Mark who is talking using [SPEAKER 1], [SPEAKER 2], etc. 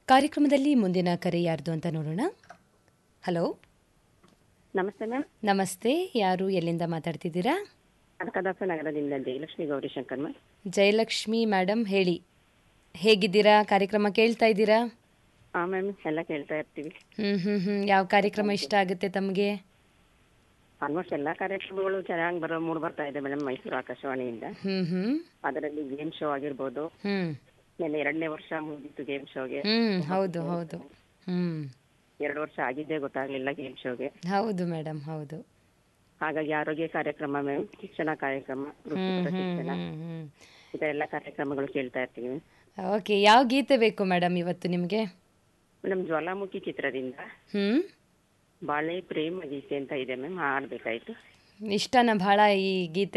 [SPEAKER 1] ಕಾರ್ಯಕ್ರಮದಲ್ಲಿ ಮುಂದಿನ ಕರೆ ಯಾರ್ದು ಅಂತ ನೋಡೋಣ ಹಲೋ
[SPEAKER 2] ನಮಸ್ತೆ ಮ್ಯಾಮ್
[SPEAKER 1] ನಮಸ್ತೆ ಯಾರು ಎಲ್ಲಿಂದ ಮಾತಾಡ್ತಿದ್ದೀರಾ
[SPEAKER 2] ಕನಕದಾಸ ನಗರದಿಂದ ಜಯಲಕ್ಷ್ಮಿ ಗೌರಿಶಂಕರ್ ಮ್ಯಾಮ್
[SPEAKER 1] ಜಯಲಕ್ಷ್ಮಿ ಮೇಡಮ್ ಹೇಳಿ ಹೇಗಿದ್ದೀರಾ ಕಾರ್ಯಕ್ರಮ ಕೇಳ್ತಾ ಇದ್ದೀರಾ
[SPEAKER 2] ಹಾಂ ಮ್ಯಾಮ್ ಎಲ್ಲ ಕೇಳ್ತಾ ಇರ್ತೀವಿ
[SPEAKER 1] ಹ್ಮ್ ಹ್ಮ್ ಹ್ಮ್ ಯಾವ ಕಾರ್ಯಕ್ರಮ ಇಷ್ಟ ಆಗುತ್ತೆ ತಮಗೆ
[SPEAKER 2] ಆಲ್ಮೋಸ್ಟ್ ಎಲ್ಲ ಕಾರ್ಯಕ್ರಮಗಳು ಚೆನ್ನಾಗಿ ಬರೋ ಮೂಡ್ ಬರ್ತಾ ಇದೆ ಮೇಡಮ್ ಮೈಸೂರು ಆಕಾಶವಾಣಿಯಿಂದ
[SPEAKER 1] ಹ್ಮ್ ಹ್ಮ್
[SPEAKER 2] ಅದರಲ್ಲಿ ಗೇಮ್ ಶೋ ಆಗಿರ್ಬೋದು
[SPEAKER 1] ಹ್ಮ್
[SPEAKER 2] ನಿನ್ನೆ ಎರಡನೇ ವರ್ಷ ಮುಗಿತು ಗೇಮ್ ಶೋಗೆ
[SPEAKER 1] ಹ್ಮ್ ಹೌದು ಹೌದು ಹ್ಮ್
[SPEAKER 2] ಎರಡು ವರ್ಷ ಆಗಿದ್ದೇ ಗೊತ್ತಾಗ್ಲಿಲ್ಲ ಗೇಮ್ ಶೋಗೆ
[SPEAKER 1] ಹೌದು ಮೇಡಮ್ ಹೌದು
[SPEAKER 2] ಹಾಗಾಗಿ ಆರೋಗ್ಯ ಕಾರ್ಯಕ್ರಮ ಮ್ಯಾಮ್ ಶಿಕ್ಷಣ ಕಾರ್ಯಕ್ರಮ
[SPEAKER 1] ಹ್ಮ್
[SPEAKER 2] ವೃತ್ತಿಪರ
[SPEAKER 1] ಹ್ಮ್
[SPEAKER 2] ಶಿಕ್ಷಣ
[SPEAKER 1] ಹ್ಮ್ ಹ್ಮ್
[SPEAKER 2] ಈ ಥರ ಎಲ್ಲ ಕಾರ್ಯಕ್ರಮಗಳು ಕೇಳ್ತಾ ಇರ್ತೀವಿ
[SPEAKER 1] ಓಕೆ ಯಾವ ಗೀತೆ ಬೇಕು ಮೇಡಮ್ ಇವತ್ತು ನಿಮಗೆ
[SPEAKER 2] ಮೇಡಮ್ ಜ್ವಾಲಾಮುಖಿ ಚಿತ್ರದಿಂದ
[SPEAKER 1] ಹ್ಮ್
[SPEAKER 2] ಬಾಳೆ ಪ್ರೇಮ ಗೀತೆ ಅಂತ ಇದೆ ಮ್ಯಾಮ್ ಹಾಡ್ಬೇಕಾಯ್ತು
[SPEAKER 1] ಇಷ್ಟನ ಭಾಳ ಈ ಗೀತೆ